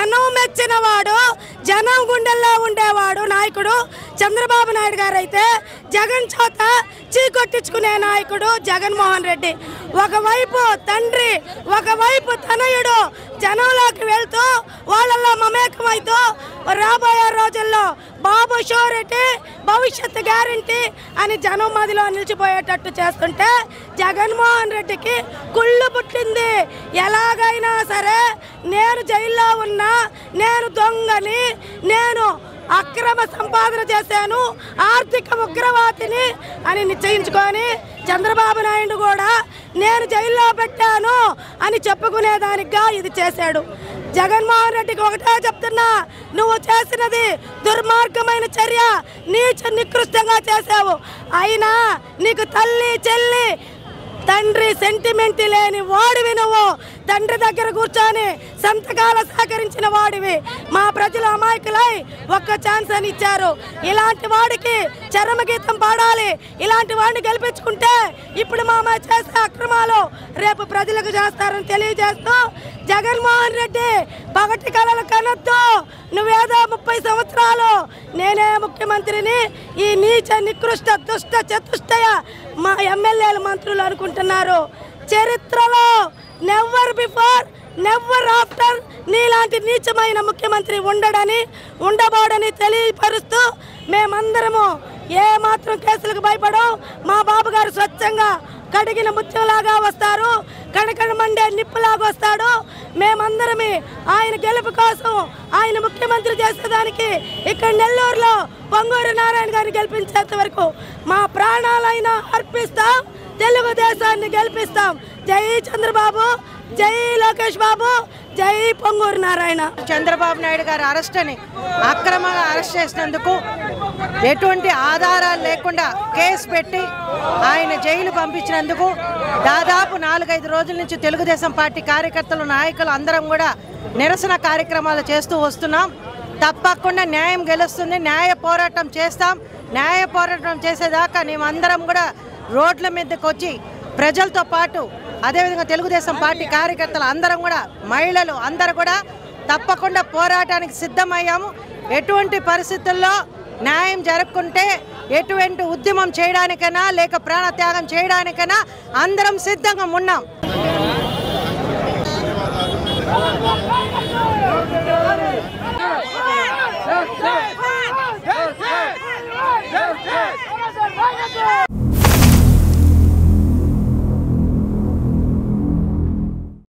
జనం మెచ్చినవాడు జనం గుండెల్లో ఉండేవాడు నాయకుడు చంద్రబాబు నాయుడు గారు అయితే జగన్ చేత చీకొట్టించుకునే నాయకుడు జగన్మోహన్ రెడ్డి ఒకవైపు తండ్రి ఒకవైపు తనయుడు జనంలోకి వెళ్తూ వాళ్ళల్లో మమేకమైతూ రాబోయే రోజుల్లో బాబు షూరిటీ భవిష్యత్తు గ్యారంటీ అని జనం మదిలో నిలిచిపోయేటట్టు చేస్తుంటే జగన్మోహన్ రెడ్డికి కుళ్ళు పుట్టింది ఎలాగైనా సరే నేను జైల్లో ఉన్నా నేను దొంగని నేను అక్రమ సంపాదన చేశాను ఆర్థిక ఉగ్రవాదిని అని నిశ్చయించుకొని చంద్రబాబు నాయుడు కూడా నేను జైల్లో పెట్టాను అని చెప్పుకునేదానిగా ఇది చేశాడు జగన్మోహన్ రెడ్డికి ఒకటే చెప్తున్నా నువ్వు చేసినది దుర్మార్గమైన చర్య నీచ నికృష్టంగా చేశావు అయినా నీకు తల్లి చెల్లి తండ్రి సెంటిమెంట్ లేని వాడివి నువ్వు తండ్రి దగ్గర కూర్చొని సంతకాల సేకరించిన వాడివి మా ప్రజలు అమాయకులై ఒక్క ఛాన్స్ అని ఇచ్చారు ఇలాంటి వాడికి చరమగీతం పాడాలి ఇలాంటి వాడిని గెలిపించుకుంటే ఇప్పుడు మా అమ్మాయి చేసే అక్రమాలు రేపు ప్రజలకు చేస్తారని తెలియజేస్తూ జగన్మోహన్ రెడ్డి పగటి కళలు కనొద్దు నువ్వేదో ముప్పై సంవత్సరాలు నేనే ముఖ్యమంత్రిని ఈ నీచ నికృష్ట దుష్ట చతుష్టయ మా ఎమ్మెల్యేలు మంత్రులు అనుకుంటున్నారు చరిత్రలో నెవర్ బిఫోర్ నెవర్ ఆఫ్టర్ నీలాంటి నీచమైన ముఖ్యమంత్రి ఉండడని ఉండబోడని తెలియపరుస్తూ మేమందరము ఏ మాత్రం కేసులకు భయపడం మా బాబు గారు స్వచ్ఛంగా కడిగిన ముత్యంలాగా వస్తారు కణకణ మండే నిప్పులాగా వస్తాడు మేమందరమే ఆయన గెలుపు కోసం ఆయన ముఖ్యమంత్రి చేసేదానికి ఇక్కడ నెల్లూరులో పొంగూరు నారాయణ గారిని గెలిపించేంత వరకు మా ప్రాణాలైనా అర్పిస్తాం తెలుగుదేశాన్ని గెలిపిస్తాం జై చంద్రబాబు జై లోకేష్ బాబు జై పొంగూరు నారాయణ చంద్రబాబు నాయుడు గారు అరెస్ట్ అని అక్రమంగా అరెస్ట్ చేసినందుకు ఎటువంటి ఆధారాలు లేకుండా కేసు పెట్టి ఆయన జైలు పంపించినందుకు దాదాపు నాలుగైదు రోజుల నుంచి తెలుగుదేశం పార్టీ కార్యకర్తలు నాయకులు అందరం కూడా నిరసన కార్యక్రమాలు చేస్తూ వస్తున్నాం తప్పకుండా న్యాయం గెలుస్తుంది న్యాయ పోరాటం చేస్తాం న్యాయ పోరాటం చేసేదాకా మేమందరం కూడా రోడ్ల మీదకి వచ్చి ప్రజలతో పాటు అదేవిధంగా తెలుగుదేశం పార్టీ కార్యకర్తలు అందరం కూడా మహిళలు అందరూ కూడా తప్పకుండా పోరాటానికి సిద్ధమయ్యాము ఎటువంటి పరిస్థితుల్లో న్యాయం జరగకుంటే ఎటువంటి ఉద్యమం చేయడానికైనా లేక ప్రాణత్యాగం చేయడానికైనా అందరం సిద్ధంగా ఉన్నాం